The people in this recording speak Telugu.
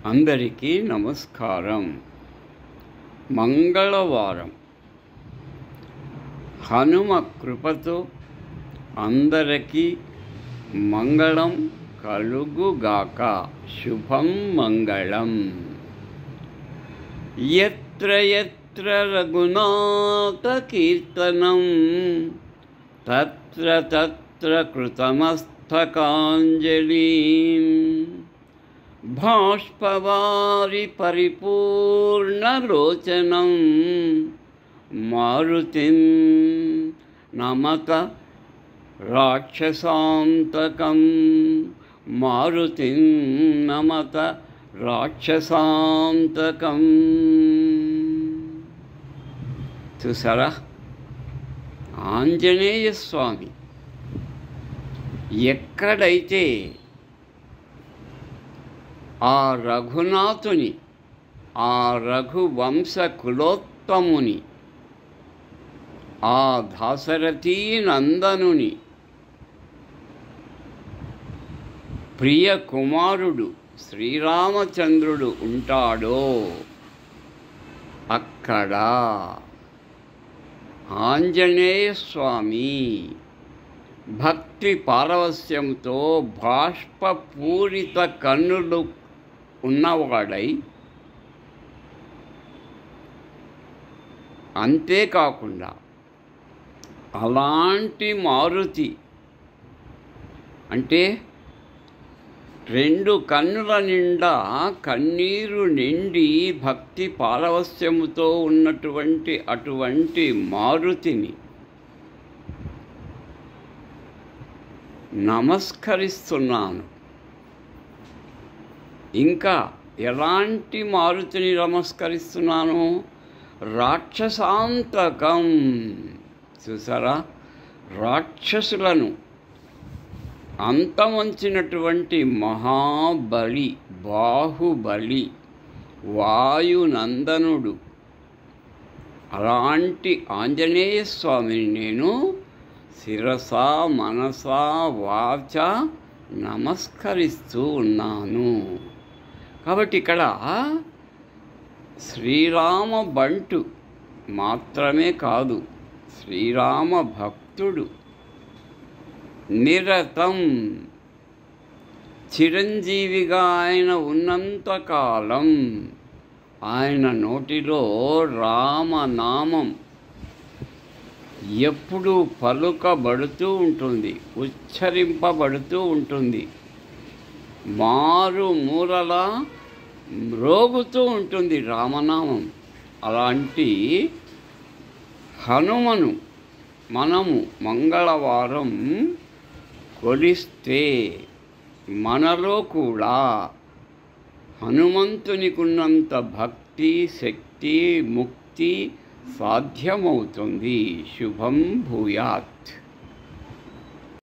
అందరికీ నమస్కారం మంగళవారం హనుమ కృపతో అందరికీ మంగళం కలుగుగాక శుభం మంగళం ఎత్ర ఎత్ర రఘునాథ కీర్తనం తత్ర తత్ర కృతమస్తకాంజలిం బాష్పవారి పరిపూర్ణలోచనం మారుతిం నమత రాక్షసాంతకం మారుతిం నమత రాక్షసాంతకం చూసారా ఆంజనేయ స్వామి ఎక్కడైతే ఆ రఘునాథుని ఆ రఘువంశ కులోత్తముని ఆ దాశరథీ నందనుని ప్రియ కుమారుడు శ్రీరామచంద్రుడు ఉంటాడో అక్కడ ఆంజనేయ స్వామి భక్తి పారవస్యంతో బాష్పపూరిత కన్నులు ఉన్నవాడై అంతేకాకుండా అలాంటి మారుతి అంటే రెండు కన్నుల నిండా కన్నీరు నిండి భక్తి పారవస్యముతో ఉన్నటువంటి అటువంటి మారుతిని నమస్కరిస్తున్నాను ఇంకా ఎలాంటి మారుతిని నమస్కరిస్తున్నాను రాక్షసాంతకం చూసారా రాక్షసులను అంతమంచినటువంటి మహాబలి బాహుబలి వాయునందనుడు అలాంటి ఆంజనేయ స్వామిని నేను శిరస మనస వాచ నమస్కరిస్తూ ఉన్నాను కాబట్టి ఇక్కడ శ్రీరామ బంటు మాత్రమే కాదు శ్రీరామ భక్తుడు నిరతం చిరంజీవిగా ఆయన ఉన్నంతకాలం ఆయన నోటిలో రామనామం ఎప్పుడూ పలుకబడుతూ ఉంటుంది ఉచ్చరింపబడుతూ ఉంటుంది మారు మూలలా మ్రోగుతూ ఉంటుంది రామనామం అలాంటి హనుమను మనము మంగళవారం కొలిస్తే మనలో కూడా హనుమంతునికున్నంత భక్తి శక్తి ముక్తి సాధ్యమవుతుంది శుభం భూయాత్